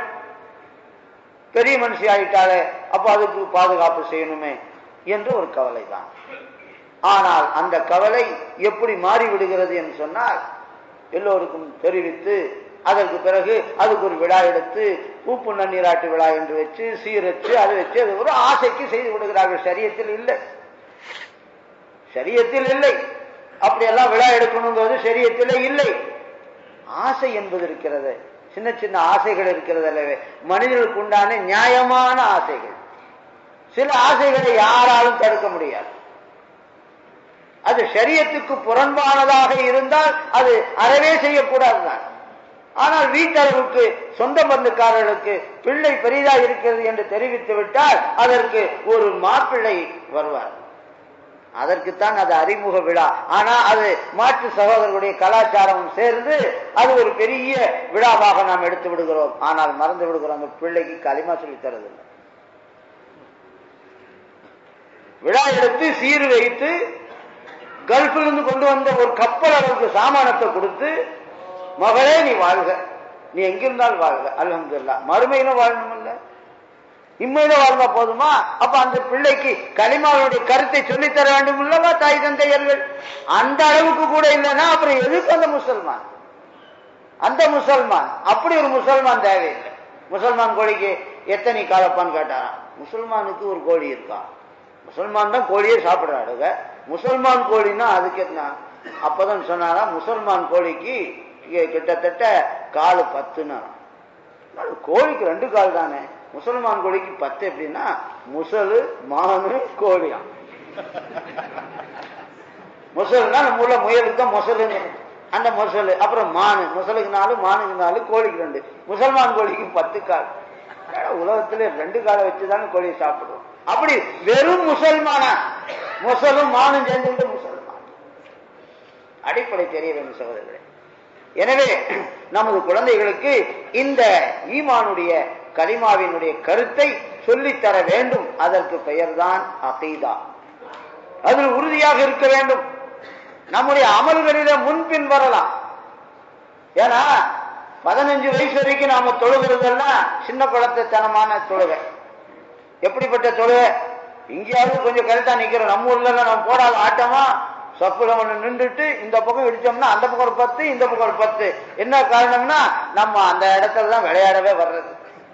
பெரிய மனுஷி ஆயிட்டாளே அப்ப அதுக்கு பாதுகாப்பு செய்யணுமே என்று ஒரு கவலை தான் ஆனால் அந்த கவலை எப்படி மாறிவிடுகிறது என்று சொன்னால் எல்லோருக்கும் தெரிவித்து அதற்கு பிறகு அதுக்கு ஒரு விழா எடுத்து உப்பு நன்னீராட்டு விழா என்று வச்சு சீரச்சு அதை வச்சு அது ஒரு ஆசைக்கு செய்து விடுகிறார்கள் சரியத்தில் இல்லை சரியத்தில் இல்லை அப்படியெல்லாம் விழா எடுக்கணுங்கிறது சரியத்தில் இல்லை ஆசை என்பது இருக்கிறது சின்ன சின்ன ஆசைகள் இருக்கிறது அல்லவே மனிதர்களுக்கு உண்டான நியாயமான ஆசைகள் சில ஆசைகளை யாராலும் தடுக்க முடியாது அது சரியத்துக்கு புறம்பானதாக இருந்தால் அது அறவே செய்யக்கூடாதுதான் ஆனால் வீட்டளவுக்கு சொந்த பந்துக்காரர்களுக்கு பிள்ளை பெரிதா இருக்கிறது என்று தெரிவித்து விட்டால் அதற்கு ஒரு மாப்பிள்ளை வருவார் அதற்குத்தான் அது அறிமுக விழா ஆனா அது மாற்று சகோதரர்களுடைய கலாச்சாரம் சேர்ந்து அது ஒரு பெரிய விழாவாக நாம் எடுத்து விடுகிறோம் ஆனால் மறந்து விடுகிறோம் அந்த பிள்ளைக்கு களிமா சொல்லி தரதில்லை விழா எடுத்து சீர் வைத்து கல்ஃபிலிருந்து கொண்டு வந்த ஒரு கப்பல் அளவுக்கு சாமானத்தை கொடுத்து மகளே நீ வாழ்க நீ எங்கிருந்தால் வாழ்க அலமதுல்லா மறுமையிலும் வாழணும் இல்ல இம்மையில வாழ்ந்தா போதுமா அப்ப அந்த பிள்ளைக்கு களிமாவுடைய கருத்தை சொல்லித்தர வேண்டும் இல்லவா தாய் தந்தையர்கள் அந்த அளவுக்கு கூட இல்லைன்னா அப்புறம் எதுக்கு அந்த முசல்மான் அந்த முசல்மான் அப்படி ஒரு முசல்மான் தேவையில்லை முசல்மான் கோழிக்கு எத்தனை காலப்பான்னு கேட்டாராம் முசல்மானுக்கு ஒரு கோழி இருக்கான் முசல்மான் தான் கோழியே சாப்பிடுறாடுங்க முசல்மான் கோழின்னா அதுக்கு என்ன அப்பதான் சொன்னாரா முசல்மான் கோழிக்கு கிட்டத்தட்ட காலு பத்துனா கோழிக்கு ரெண்டு கால் தானே முசல்மான் கோழிக்கு பத்து எப்படின்னா முசலு மானு கோழியா முசல்னா நம்ம ஊர்ல முயலுக்கு தான் முசலுன்னு அந்த முசலு அப்புறம் மானு முசலுக்கு நாலு மானுக்கு நாலு கோழிக்கு ரெண்டு முசல்மான் கோழிக்கு பத்து கால் உலகத்துல ரெண்டு காலை வச்சுதானே கோழியை சாப்பிடுவோம் அப்படி வெறும் முசல்மானா முசலும் மானும் சேர்ந்து முசல்மான் அடிப்படை தெரிய வேண்டும் சகோதரர்களே எனவே நமது குழந்தைகளுக்கு இந்த ஈமானுடைய கலிமாவினுடைய கருத்தை சொல்லித்தர வேண்டும் அதற்கு பெயர்தான் அகீதா அதில் உறுதியாக இருக்க வேண்டும் நம்முடைய அமல்களில முன்பின் வரலாம் ஏன்னா பதினஞ்சு வயசு வரைக்கும் நாம தொழுகிறதெல்லாம் சின்ன குழந்தைத்தனமான தொழுகை எப்படிப்பட்ட தொழுகை இங்கேயாவது கொஞ்சம் கரெக்டா நிக்கிறோம் நம்ம ஊர்ல எல்லாம் நம்ம போடாத ஆட்டமா சப்புல ஒண்ணு நின்றுட்டு இந்த பக்கம் இடிச்சோம்னா அந்த பக்கம் ஒரு பத்து இந்த பக்கம் ஒரு பத்து என்ன காரணம்னா நம்ம அந்த இடத்துல தான் விளையாடவே வர்றது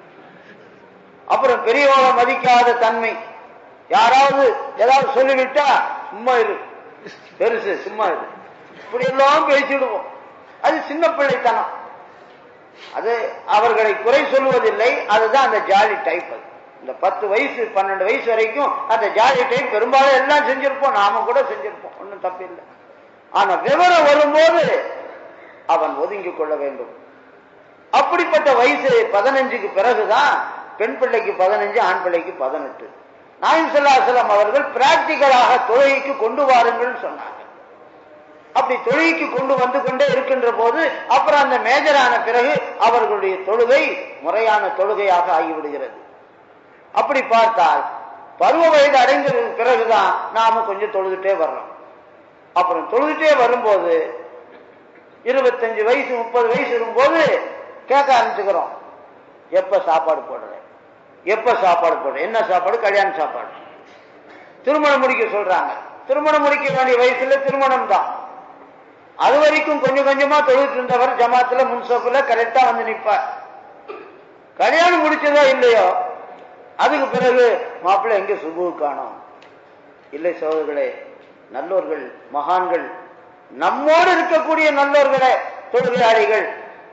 அப்புறம் பெரியவங்களை மதிக்காத தன்மை யாராவது ஏதாவது சொல்லிவிட்டா சும்மா இரு பெருசு சும்மா இரு இப்படி எல்லாம் பேசிடுவோம் அது சின்ன பிள்ளைத்தனம் அது அவர்களை குறை சொல்வதில்லை அதுதான் அந்த ஜாலி டைப் அது இந்த பத்து வயசு பன்னெண்டு வயசு வரைக்கும் அந்த ஜாலி டைப் பெரும்பாலும் எல்லாம் செஞ்சிருப்போம் நாம கூட செஞ்சிருப்போம் ஒன்றும் தப்பில்லை ஆனா விவரம் வரும்போது அவன் ஒதுங்கிக் கொள்ள வேண்டும் அப்படிப்பட்ட வயசு பதினஞ்சுக்கு பிறகுதான் பெண் பிள்ளைக்கு பதினஞ்சு ஆண் பிள்ளைக்கு பதினெட்டு நாயம் செல்லாசலம் அவர்கள் பிராக்டிக்கலாக தொழுகைக்கு கொண்டு வாருங்கள் சொன்னாங்க அப்படி தொழுகைக்கு கொண்டு வந்து கொண்டே இருக்கின்ற போது அப்புறம் அந்த மேஜரான பிறகு அவர்களுடைய தொழுகை முறையான தொழுகையாக ஆகிவிடுகிறது அப்படி பார்த்தால் பருவ வயது அடைந்ததுக்கு பிறகுதான் நாம கொஞ்சம் தொழுதுட்டே வர்றோம் அப்புறம் தொழுதுட்டே வரும்போது இருபத்தஞ்சு வயசு முப்பது வயசு இருக்கும்போது கேட்க ஆரம்பிச்சுக்கிறோம் எப்ப சாப்பாடு போடுற எப்ப சாப்பாடு போடுற என்ன சாப்பாடு கல்யாண சாப்பாடு திருமணம் முடிக்க சொல்றாங்க திருமணம் முடிக்க வேண்டிய வயசுல திருமணம் தான் அது வரைக்கும் கொஞ்சம் கொஞ்சமா தொழுது இருந்தவர் ஜமாத்துல முன்சோப்புல கரெக்டா வந்து நிப்பார் கல்யாணம் முடிச்சதோ இல்லையோ அதுக்கு பிறகு மாப்பிள்ளை எங்க சுபு காணோம் இல்லை சோதர்களே நல்லோர்கள் மகான்கள் நம்மோடு இருக்கக்கூடிய நல்லோர்களே தொழுகையாளிகள்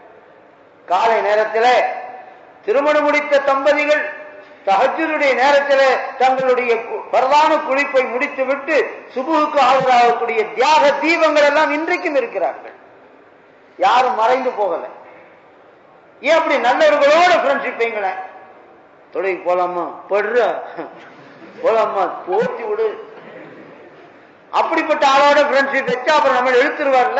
காலை நேரத்தில் திருமணம் முடித்த தம்பதிகள் தஹஜுடைய நேரத்தில் தங்களுடைய பிரதான குளிப்பை முடித்துவிட்டு சுபுவுக்கு ஆஜராகக்கூடிய தியாக தீபங்கள் எல்லாம் இன்றைக்கும் இருக்கிறார்கள் யாரும் மறைந்து போகல ஏன் அப்படி நல்லவர்களோட ஃப்ரெண்ட்ஷிப் வைங்களேன் தொழில் போலாமா படுற போலாமா போத்தி விடு அப்படிப்பட்ட ஆளோட ஃப்ரெண்ட்ஷிப் வச்சா அப்புறம் நம்ம எழுத்துருவார்ல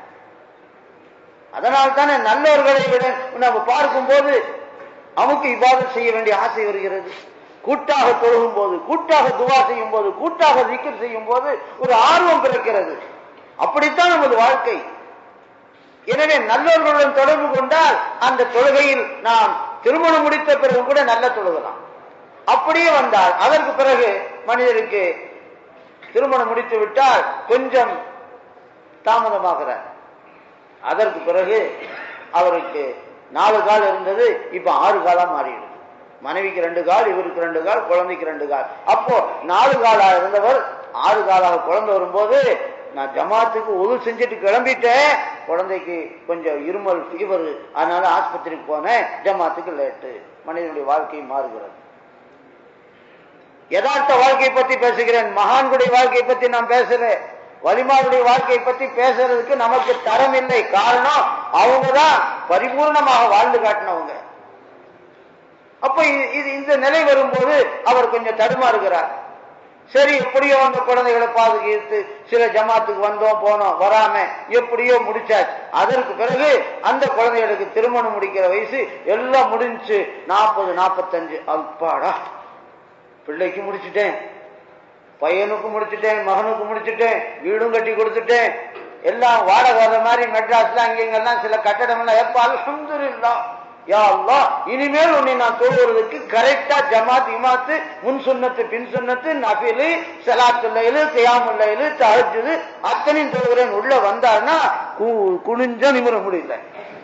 அதனால் தானே நல்லவர்களை விட நம்ம பார்க்கும் போது அவனுக்கு இவ்வாறு செய்ய வேண்டிய ஆசை வருகிறது கூட்டாக தொழுகும் போது கூட்டாக துவா செய்யும் போது கூட்டாக திக்கர் செய்யும் போது ஒரு ஆர்வம் பிறக்கிறது அப்படித்தான் நமது வாழ்க்கை எனவே நல்லவர்களுடன் தொடர்பு கொண்டால் அந்த தொழுகையில் நாம் திருமணம் முடித்த பிறகு கூட நல்ல தொழுகலாம் அப்படியே வந்தால் அதற்கு பிறகு மனிதருக்கு திருமணம் முடித்து விட்டால் கொஞ்சம் தாமதமாகிறார் அதற்கு பிறகு அவருக்கு நாலு கால் இருந்தது இப்ப ஆறு காலா மாறிடுது மனைவிக்கு ரெண்டு கால் இவருக்கு ரெண்டு கால் குழந்தைக்கு ரெண்டு கால் அப்போ நாலு காலாக இருந்தவர் ஆறு காலாக குழந்தை வரும்போது நான் ஜமாத்துக்கு உதவு செஞ்சுட்டு கிளம்பிட்டேன் குழந்தைக்கு கொஞ்சம் இருமல் ஃபீவர் அதனால ஆஸ்பத்திரிக்கு போனேன் ஜமாத்துக்கு லேட்டு மனிதனுடைய வாழ்க்கை மாறுகிறது யதார்த்த வாழ்க்கையை பத்தி பேசுகிறேன் மகான்களுடைய வாழ்க்கையை பத்தி நான் பேசுறேன் வலிமாருடைய வாழ்க்கையை பத்தி பேசுறதுக்கு நமக்கு தரம் இல்லை காரணம் அவங்கதான் பரிபூர்ணமாக வாழ்ந்து காட்டினவங்க அப்ப இது இந்த நிலை வரும்போது அவர் கொஞ்சம் தடுமாறுகிறார் சரி எப்படியோ அந்த குழந்தைகளை பாதுகாத்து சில ஜமாத்துக்கு வந்தோம் போனோம் வராம எப்படியோ முடிச்சாச்சு அதற்கு பிறகு அந்த குழந்தைகளுக்கு திருமணம் முடிக்கிற வயசு எல்லாம் முடிஞ்சு நாற்பது நாற்பத்தஞ்சு அப்பாடா பிள்ளைக்கு முடிச்சுட்டேன் பையனுக்கு முடிச்சுட்டேன் மகனுக்கு முடிச்சுட்டேன் வீடும் கட்டி கொடுத்துட்டேன் எல்லாம் வாடகை வர மாதிரி மெட்ராஸ்ல அங்கெங்கெல்லாம் சில கட்டடம் எல்லாம் எப்ப அல்ஹம்துலில்லா யா அல்லாஹ் இனிமேல் உன்னை நான் தொழுவதற்கு கரெக்டா ஜமாத் இமாத்து முன் சுன்னத்து பின் சுன்னத்து நபிலு சலாத்துல்லையிலு தியாமுல்லையிலு தஹஜுது அத்தனையும் தொழுகிறேன் உள்ள வந்தாருன்னா குனிஞ்ச நிமிர முடியல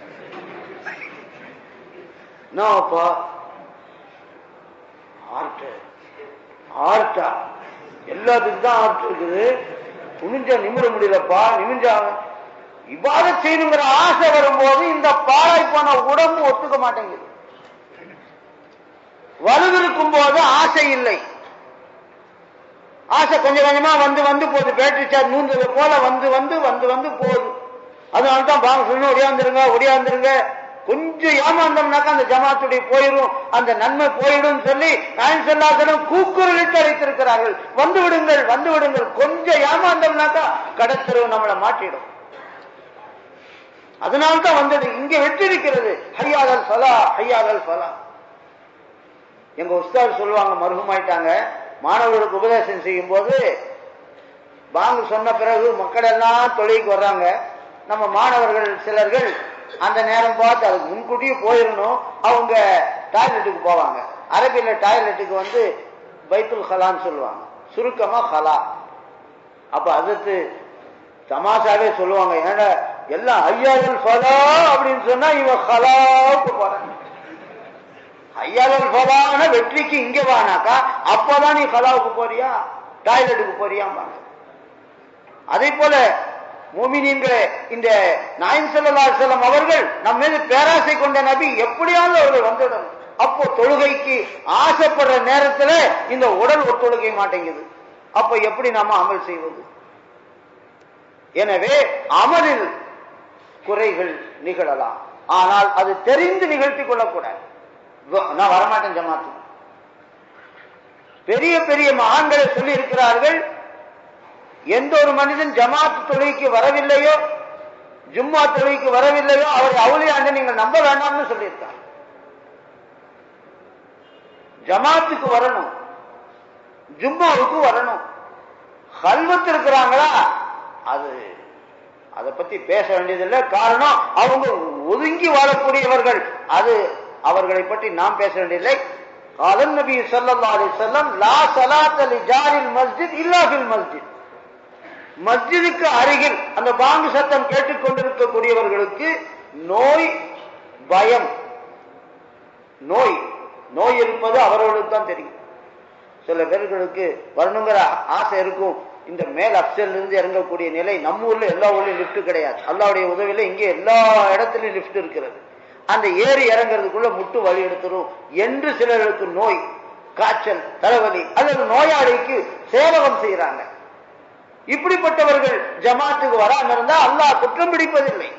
நாப்பா ஆர்ட் ஆர்ட்டா எல்லாத்துக்கும் தான் ஆர்ட் இருக்குது குனிஞ்ச நிமிர முடியலப்பா நிமிஞ்சா இவ்வாறு செய்யணுங்கிற ஆசை வரும்போது இந்த பாழாய் போன உடம்பு ஒத்துக்க மாட்டேங்குது வலுவிருக்கும் போது ஆசை இல்லை ஆசை கொஞ்சம் கொஞ்சமா வந்து வந்து போகுது பேட்டரி சார்ஜ் நூந்தது போல வந்து வந்து வந்து வந்து போகுது அதனால தான் பாங்க சொல்லணும் ஒடியாந்துருங்க ஒடியாந்துருங்க கொஞ்சம் ஏமாந்தோம்னாக்கா அந்த ஜமாத்துடைய போயிடும் அந்த நன்மை போயிடும் சொல்லி நான் சொல்லாசனம் கூக்குரலிட்டு அழைத்திருக்கிறார்கள் வந்து விடுங்கள் வந்து விடுங்கள் கொஞ்சம் ஏமாந்தோம்னாக்கா கடத்தரவு நம்மளை மாட்டிடும் அதனால்தான் வந்தது இங்க வெற்றி இருக்கிறது ஹையாதல் ஃபலா ஹையாதல் ஃபலா எங்க உஸ்தாத் சொல்லுவாங்க மருகமாயிட்டாங்க மாணவர்களுக்கு உபதேசம் செய்யும் போது பாங்கு சொன்ன பிறகு மக்கள் எல்லாம் தொழிலுக்கு வர்றாங்க நம்ம மாணவர்கள் சிலர்கள் அந்த நேரம் பார்த்து அதுக்கு முன்கூட்டியே போயிடணும் அவங்க டாய்லெட்டுக்கு போவாங்க அரபியில டாய்லெட்டுக்கு வந்து பைத்துல் ஹலான்னு சொல்லுவாங்க சுருக்கமா ஹலா அப்ப அதற்கு தமாஷாவே சொல்லுவாங்க ஏன்னா எல்லாம் ஐயாவில் ஃபலா அப்படின்னு சொன்னா இவன் ஹலாவுக்கு போறான் ஐயாவில் ஃபலான வெற்றிக்கு இங்க வானாக்கா அப்பதான் நீ ஹலாவுக்கு போறியா டாய்லெட்டுக்கு போறியாம்பாங்க அதே போல மோமினியன்களே இந்த நாயம் சல்லா செல்லம் அவர்கள் நம் மீது பேராசை கொண்ட நபி எப்படியாவது அவர்கள் வந்துடும் அப்போ தொழுகைக்கு ஆசைப்படுற நேரத்துல இந்த உடல் ஒத்துழைக்க மாட்டேங்குது அப்ப எப்படி நாம அமல் செய்வது எனவே அமலில் குறைகள் நிகழலாம் ஆனால் அது தெரிந்து நிகழ்த்திக் கொள்ளக்கூடாது நான் வரமாட்டேன் ஜமாத்து பெரிய பெரிய மகான்களை சொல்லி இருக்கிறார்கள் எந்த ஒரு மனிதன் ஜமாத் தொழுகைக்கு வரவில்லையோ ஜும்மா தொழுகைக்கு வரவில்லையோ அவர் அவுளியாண்டு நீங்கள் நம்ப வேண்டாம்னு சொல்லியிருக்காங்க ஜமாத்துக்கு வரணும் ஜும்மாவுக்கு வரணும் கல்வத்து இருக்கிறாங்களா அது அதை பத்தி பேச வேண்டியதில்லை காரணம் அவங்க ஒதுங்கி வாழக்கூடியவர்கள் அது அவர்களை பற்றி நாம் பேச வேண்டியதில்லை காலன் நபி சல்லா அலி செல்லம் லா சலாத் அலி ஜாரில் மஸ்ஜித் இல்லாஃபில் மஸ்ஜித் மஸ்ஜிதுக்கு அருகில் அந்த பாங்கு சத்தம் கேட்டுக்கொண்டிருக்கக்கூடியவர்களுக்கு நோய் பயம் நோய் நோய் இருப்பது அவர்களுக்கு தான் தெரியும் சில பேர்களுக்கு வரணுங்கிற ஆசை இருக்கும் இந்த மேல் அப்சல் இருந்து இறங்கக்கூடிய நிலை நம்ம ஊர்ல எல்லா ஊர்லயும் லிப்ட் கிடையாது அல்லாவுடைய உதவியில இங்கே எல்லா இடத்துலயும் லிப்ட் இருக்கிறது அந்த ஏறி இறங்குறதுக்குள்ள முட்டு வழி எடுத்துரும் என்று சிலருக்கு நோய் காய்ச்சல் தலைவலி அல்லது நோயாளிக்கு சேவகம் செய்யறாங்க இப்படிப்பட்டவர்கள் ஜமாத்துக்கு வராம இருந்தா அல்லாஹ் குற்றம் பிடிப்பதில்லை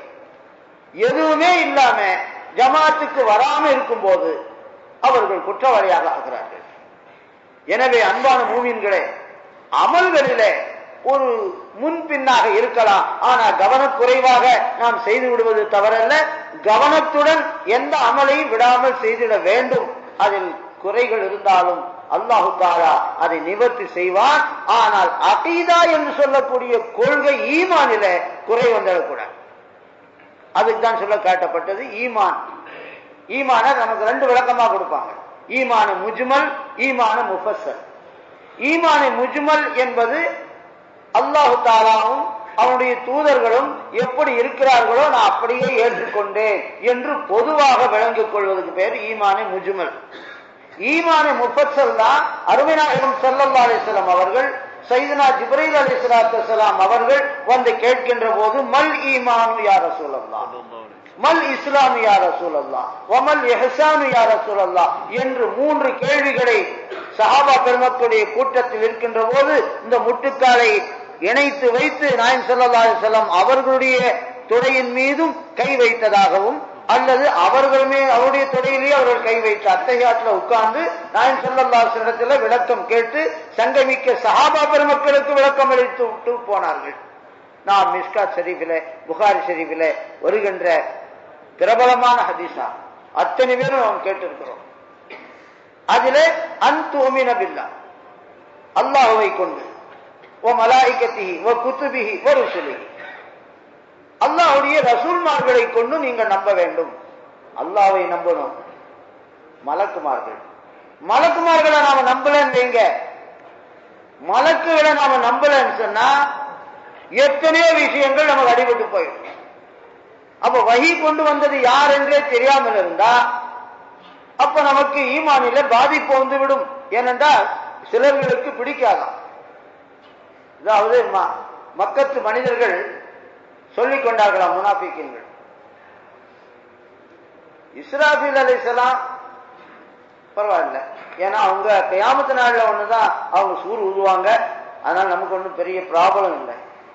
எதுவுமே இல்லாம ஜமாத்துக்கு வராம இருக்கும் போது அவர்கள் குற்றவாளியாக ஆகிறார்கள் எனவே அன்பான மூவின்களே அமல்களிலே ஒரு முன்பின்னாக இருக்கலாம் ஆனா கவனக்குறைவாக நாம் செய்து விடுவது தவறல்ல கவனத்துடன் எந்த அமலையும் விடாமல் செய்திட வேண்டும் அதில் குறைகள் இருந்தாலும் அல்லாஹு தாலா அதை நிவர்த்தி செய்வான் ஆனால் அகீதா என்று சொல்லக்கூடிய கொள்கை ஈமானில குறை வந்துடக்கூடாது அதுக்கு தான் சொல்ல காட்டப்பட்டது ஈமான் ஈமான நமக்கு ரெண்டு விளக்கமா கொடுப்பாங்க ஈமான முஜ்மல் ஈமான முஃபஸல் ஈமான முஜ்மல் என்பது அல்லாஹு தாலாவும் அவனுடைய தூதர்களும் எப்படி இருக்கிறார்களோ நான் அப்படியே ஏற்றுக்கொண்டேன் என்று பொதுவாக விளங்கிக் கொள்வதற்கு பேர் ஈமானை முஜ்மல் ஈமானை முஃபஸல் தான் அருமைநாயகம் சல்லல்லா அலிஸ்லாம் அவர்கள் சைதனா ஜிப்ரீல் அலி சலாத்துலாம் அவர்கள் வந்து கேட்கின்ற போது மல் ஈமானு யார சொல்லலாம் மல் இஸ்லாமு யார சூழல்லா ஒமல் எஹசானு யார சூழல்லா என்று மூன்று கேள்விகளை சஹாபா பெருமக்களுடைய கூட்டத்தில் இருக்கின்ற போது இந்த முட்டுக்காலை இணைத்து வைத்து நாயன் சல்லா செல்லம் அவர்களுடைய துறையின் மீதும் கை வைத்ததாகவும் அல்லது அவர்களுமே அவருடைய துறையிலேயே அவர்கள் கை வைத்த அத்தகையாட்டில் உட்கார்ந்து நாயன் சல்லல்லா இடத்துல விளக்கம் கேட்டு சங்கமிக்க சஹாபா பெருமக்களுக்கு விளக்கம் அளித்து விட்டு போனார்கள் நாம் மிஸ்கா ஷெரீஃபில புகாரி ஷெரீஃபில வருகின்ற பிரபலமான ஹதீஸா அத்தனை பேரும் நாம் கேட்டிருக்கிறோம் அதிலே அன்துமின பில்லா அல்லாஹுவை கொண்டு ஓ மலாய்கத்திஹி ஓ குத்துபிஹி ஓ ருசுலிஹி அல்லாஹுடைய ரசூல்மார்களை கொண்டு நீங்கள் நம்ப வேண்டும் அல்லாவை நம்பணும் மலக்குமார்கள் மலக்குமார்களை நாம நம்பலன்னு வைங்க மலக்குகளை நாம நம்பலன்னு சொன்னா எத்தனையோ விஷயங்கள் நமக்கு அடிபட்டு போயிடும் அப்ப வகி கொண்டு வந்தது யார் என்றே தெரியாமல் இருந்தா அப்ப நமக்கு ஈமானில பாதிப்பு வந்து விடும் ஏனென்றால் சிலர்களுக்கு பிடிக்காதாம் அதாவது மக்கத்து மனிதர்கள் சொல்லிக் கொண்டார்களாம் முனாபிக்கங்கள் இஸ்ராபில் அலிசலாம் பரவாயில்ல ஏன்னா அவங்க கயாமத்து நாள்ல ஒண்ணுதான் அவங்க சூர் ஊதுவாங்க அதனால நமக்கு ஒன்றும் பெரிய ப்ராப்ளம் இல்லை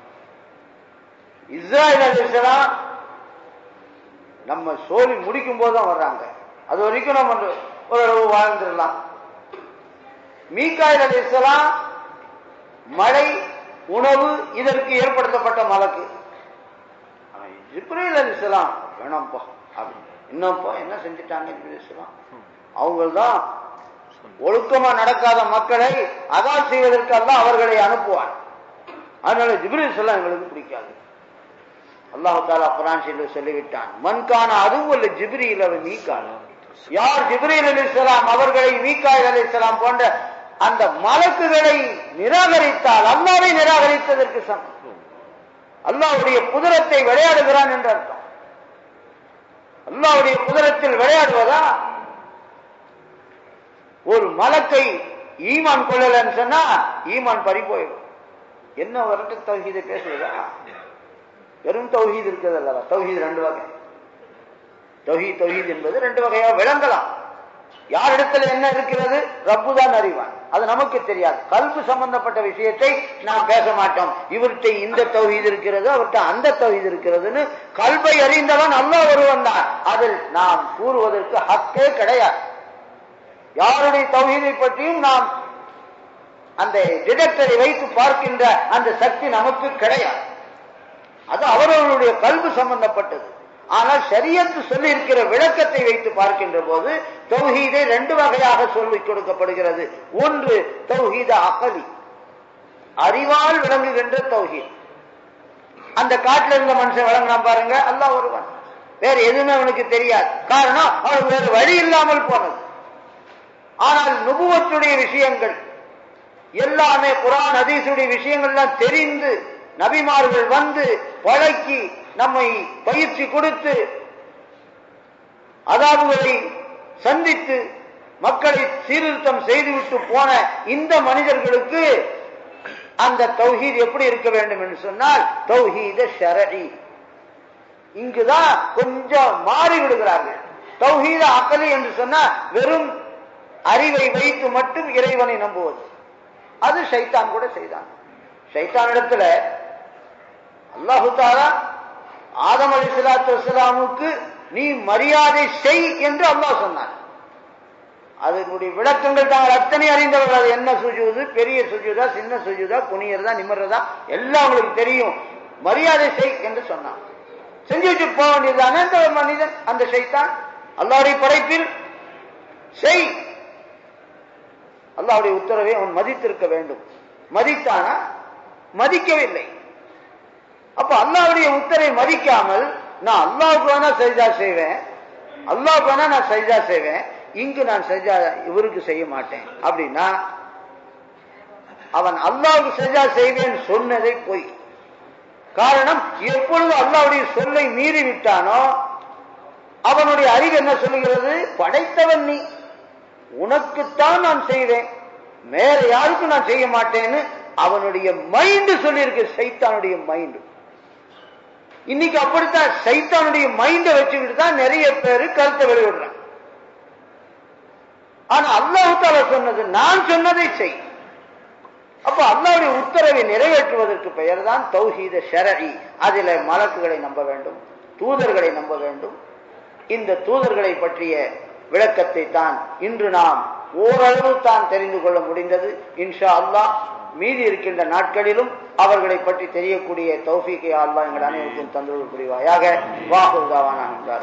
இஸ்ராயல் அலிசலாம் நம்ம சோழி முடிக்கும் போதுதான் வர்றாங்க அது வரைக்கும் நம்ம ஓரளவு வாழ்ந்துடலாம் மீக்காயில் அலிசலாம் மழை உணவு இதற்கு ஏற்படுத்தப்பட்ட மலக்கு ஜிப்ரீல் அலிஸ்லாம் வேணாம்ப்பா அப்படின்னு என்னப்பா என்ன செஞ்சுட்டாங்க ஜிப்ரீல் அலிஸ்லாம் அவங்க தான் ஒழுக்கமா நடக்காத மக்களை அதான் செய்வதற்கு அல்லாஹ் அவர்களை அனுப்புவான் அதனால ஜிப்ரீல் எல்லாம் எங்களுக்கு பிடிக்காது அல்லாஹு தாலா குரான் சொல்லி சொல்லிவிட்டான் மண்கான அதுவும் ஜிப்ரீல் அவர் மீக்கான யார் ஜிப்ரீல் அலிஸ்லாம் அவர்களை மீக்காய் அலிஸ்லாம் போன்ற அந்த மலக்குகளை நிராகரித்தால் அல்லாவை நிராகரித்ததற்கு சமம் அல்லாவுடைய குதிரத்தை விளையாடுகிறான் என்று அர்த்தம் அல்லாவுடைய குதிரத்தில் விளையாடுவதா ஒரு மலக்கை ஈமான் கொள்ளலன்னு சொன்னா ஈமான் பறி போயிடும் என்ன வரட்டு தௌஹீதை பேசுறதா வெறும் தௌஹீத் இருக்கிறது அல்லவா தௌஹீத் ரெண்டு வகை தௌஹீத் தௌஹீத் என்பது ரெண்டு வகையா விளங்கலாம் யாரிடத்துல என்ன இருக்கிறது ரப்பு தான் அறிவான் அது நமக்கு தெரியாது கல்பு சம்பந்தப்பட்ட விஷயத்தை நாம் பேச மாட்டோம் இவர்கிட்ட இந்த தௌஹீத் இருக்கிறது அவர்கிட்ட அந்த தௌஹீத் இருக்கிறதுன்னு கல்வை அறிந்தவன் அல்ல ஒருவன் தான் அதில் நாம் கூறுவதற்கு ஹக்கே கிடையாது யாருடைய தௌஹீதை பற்றியும் நாம் அந்த டிடெக்டரை வைத்து பார்க்கின்ற அந்த சக்தி நமக்கு கிடையாது அது அவரவர்களுடைய கல்வி சம்பந்தப்பட்டது ஆனால் சரியத்து சொல்லி இருக்கிற விளக்கத்தை வைத்து பார்க்கின்ற போது தௌஹீதை ரெண்டு வகையாக சொல்லிக் கொடுக்கப்படுகிறது ஒன்று தௌஹீத அகலி அறிவால் விளங்குகின்ற தௌஹீத் அந்த காட்டில் இருந்த மனுஷன் விளங்கினான் பாருங்க அல்லாஹ் ஒருவன் வேற எதுவுமே அவனுக்கு தெரியாது காரணம் அவன் வேறு வழி இல்லாமல் போனது ஆனால் நுபுவத்துடைய விஷயங்கள் எல்லாமே குரான் அதீசுடைய விஷயங்கள்லாம் தெரிந்து நபிமார்கள் வந்து பழக்கி நம்மை பயிற்சி கொடுத்து அதாவுகளை சந்தித்து மக்களை சீர்திருத்தம் செய்துவிட்டு போன இந்த மனிதர்களுக்கு அந்த தௌஹீத் எப்படி இருக்க வேண்டும் என்று சொன்னால் தௌஹீத ஷரடி இங்குதான் கொஞ்சம் மாறி விடுகிறார்கள் தௌஹீத அக்கலி என்று சொன்னா வெறும் அறிவை வைத்து மட்டும் இறைவனை நம்புவது அது சைத்தான் கூட செய்தான் சைத்தான் இடத்துல அல்லாஹு தாலா ஆதம் அலி சலாத்து வசலாமுக்கு நீ மரியாதை செய் என்று அல்லாஹ் சொன்னான் அதனுடைய விளக்கங்கள் தாங்கள் அத்தனை அறிந்தவர்கள் அது என்ன சுஜுது பெரிய சுஜுதா சின்ன சுஜுதா குனியறதா நிம்மறதா எல்லாம் உங்களுக்கு தெரியும் மரியாதை செய் என்று சொன்னான் செஞ்சு வச்சு போக வேண்டியதுதானே அந்த மனிதன் அந்த சைத்தான் அல்லாவுடைய படைப்பில் செய் அல்லாவுடைய உத்தரவை அவன் மதித்திருக்க வேண்டும் மதித்தானா மதிக்கவில்லை அப்ப அல்லாவுடைய உத்தரவை மதிக்காமல் நான் அல்லாவுக்கு வேணா சஜா செய்வேன் அல்லாவுக்கு வேணா நான் சஜா செய்வேன் இங்கு நான் சஜா இவருக்கு செய்ய மாட்டேன் அப்படின்னா அவன் அல்லாவுக்கு சஜா செய்வேன் சொன்னதை பொய் காரணம் எப்பொழுது அல்லாவுடைய சொல்லை மீறி விட்டானோ அவனுடைய அறிவு என்ன சொல்லுகிறது படைத்தவன் நீ உனக்குத்தான் நான் செய்வேன் வேற யாருக்கும் நான் செய்ய மாட்டேன்னு அவனுடைய மைண்டு சொல்லியிருக்கு சைத்தானுடைய மைண்டு இன்னைக்கு அப்படித்தான் சைத்தானுடைய மைண்டை வச்சுக்கிட்டு தான் நிறைய பேர் கருத்தை வெளியிடுறாங்க ஆனா அல்லாஹால சொன்னது நான் சொன்னதை செய் அப்ப அல்லாவுடைய உத்தரவை நிறைவேற்றுவதற்கு பெயர் தான் தௌஹீத ஷரஇ அதில மலக்குகளை நம்ப வேண்டும் தூதர்களை நம்ப வேண்டும் இந்த தூதர்களை பற்றிய விளக்கத்தை தான் இன்று நாம் ஓரளவு தான் தெரிந்து கொள்ள முடிந்தது இன்ஷா அல்லாஹ் மீதி இருக்கின்ற நாட்களிலும் அவர்களை பற்றி தெரியக்கூடிய தௌஃபீக்கை அல்லாஹ் எங்கள் அனைவருக்கும் தந்தொரு புரிவாயாக வாகுதாவான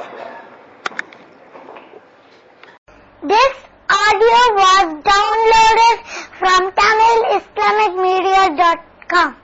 This audio was downloaded from TamilIslamicMedia.com.